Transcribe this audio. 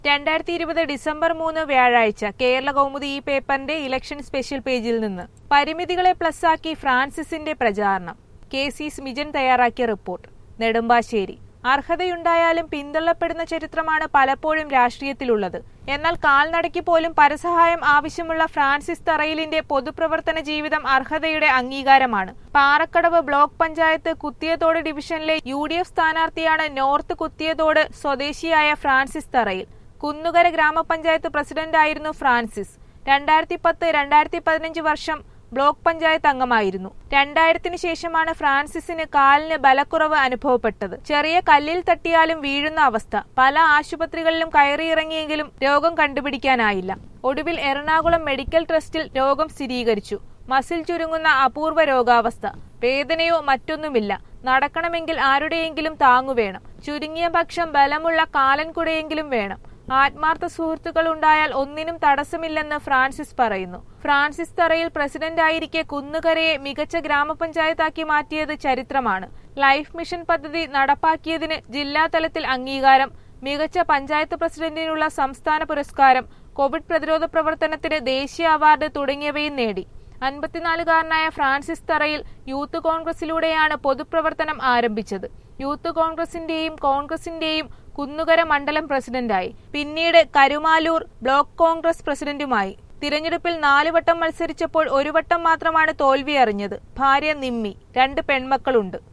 രണ്ടായിരത്തി ഇരുപത് ഡിസംബർ മൂന്ന് വ്യാഴാഴ്ച കേരള കൗമുദി ഈ പേപ്പറിന്റെ ഇലക്ഷൻ സ്പെഷ്യൽ പേജിൽ നിന്ന് പരിമിതികളെ പ്ലസ്സാക്കി ഫ്രാൻസിസിന്റെ പ്രചാരണം കെ സി സ്മിജൻ തയ്യാറാക്കിയ റിപ്പോർട്ട് നെടുമ്പാശ്ശേരി അർഹതയുണ്ടായാലും പിന്തള്ളപ്പെടുന്ന ചരിത്രമാണ് പലപ്പോഴും രാഷ്ട്രീയത്തിലുള്ളത് എന്നാൽ കാൽനടയ്ക്ക് പോലും പരസഹായം ആവശ്യമുള്ള ഫ്രാൻസിസ് തറയിലിന്റെ പൊതുപ്രവർത്തന ജീവിതം അർഹതയുടെ അംഗീകാരമാണ് പാറക്കടവ് ബ്ലോക്ക് പഞ്ചായത്ത് കുത്തിയതോട് ഡിവിഷനിലെ യു ഡി എഫ് സ്ഥാനാർത്ഥിയാണ് നോർത്ത് കുത്തിയതോട് സ്വദേശിയായ ഫ്രാൻസിസ് തറയിൽ കുന്നുകര ഗ്രാമപഞ്ചായത്ത് പ്രസിഡന്റായിരുന്നു ഫ്രാൻസിസ് രണ്ടായിരത്തി പത്ത് രണ്ടായിരത്തി പതിനഞ്ച് വർഷം ബ്ലോക്ക് പഞ്ചായത്ത് അംഗമായിരുന്നു രണ്ടായിരത്തിന് ശേഷമാണ് ഫ്രാൻസിസിന് കാലിന് ബലക്കുറവ് അനുഭവപ്പെട്ടത് ചെറിയ കല്ലിൽ തട്ടിയാലും വീഴുന്ന അവസ്ഥ പല ആശുപത്രികളിലും കയറിയിറങ്ങിയെങ്കിലും രോഗം കണ്ടുപിടിക്കാനായില്ല ഒടുവിൽ എറണാകുളം മെഡിക്കൽ ട്രസ്റ്റിൽ രോഗം സ്ഥിരീകരിച്ചു മസിൽ ചുരുങ്ങുന്ന അപൂർവ രോഗാവസ്ഥ വേദനയോ മറ്റൊന്നുമില്ല നടക്കണമെങ്കിൽ ആരുടെയെങ്കിലും താങ്ങുവേണം ചുരുങ്ങിയ പക്ഷം ബലമുള്ള കാലൻകുടയെങ്കിലും വേണം ആത്മാർത്ഥ സുഹൃത്തുക്കൾ ഉണ്ടായാൽ ഒന്നിനും തടസ്സമില്ലെന്ന് ഫ്രാൻസിസ് പറയുന്നു ഫ്രാൻസിസ് തറയിൽ പ്രസിഡന്റായിരിക്കെ കുന്നുകരയെ മികച്ച ഗ്രാമപഞ്ചായത്താക്കി മാറ്റിയത് ചരിത്രമാണ് ലൈഫ് മിഷൻ പദ്ധതി നടപ്പാക്കിയതിന് ജില്ലാതലത്തിൽ അംഗീകാരം മികച്ച പഞ്ചായത്ത് പ്രസിഡന്റിനുള്ള സംസ്ഥാന പുരസ്കാരം കോവിഡ് പ്രതിരോധ പ്രവർത്തനത്തിന് ദേശീയ അവാർഡ് തുടങ്ങിയവയും നേടി അൻപത്തിനാലുകാരനായ ഫ്രാൻസിസ് തറയിൽ യൂത്ത് കോൺഗ്രസിലൂടെയാണ് പൊതുപ്രവർത്തനം ആരംഭിച്ചത് യൂത്ത് കോൺഗ്രസിന്റെയും കോൺഗ്രസിന്റെയും കുന്നുകര മണ്ഡലം പ്രസിഡന്റായി പിന്നീട് കരുമാലൂർ ബ്ലോക്ക് കോൺഗ്രസ് പ്രസിഡന്റുമായി തിരഞ്ഞെടുപ്പിൽ നാല് വട്ടം മത്സരിച്ചപ്പോൾ ഒരു വട്ടം മാത്രമാണ് തോൽവി അറിഞ്ഞത് ഭാര്യ നിമ്മി രണ്ട് പെൺമക്കളുണ്ട്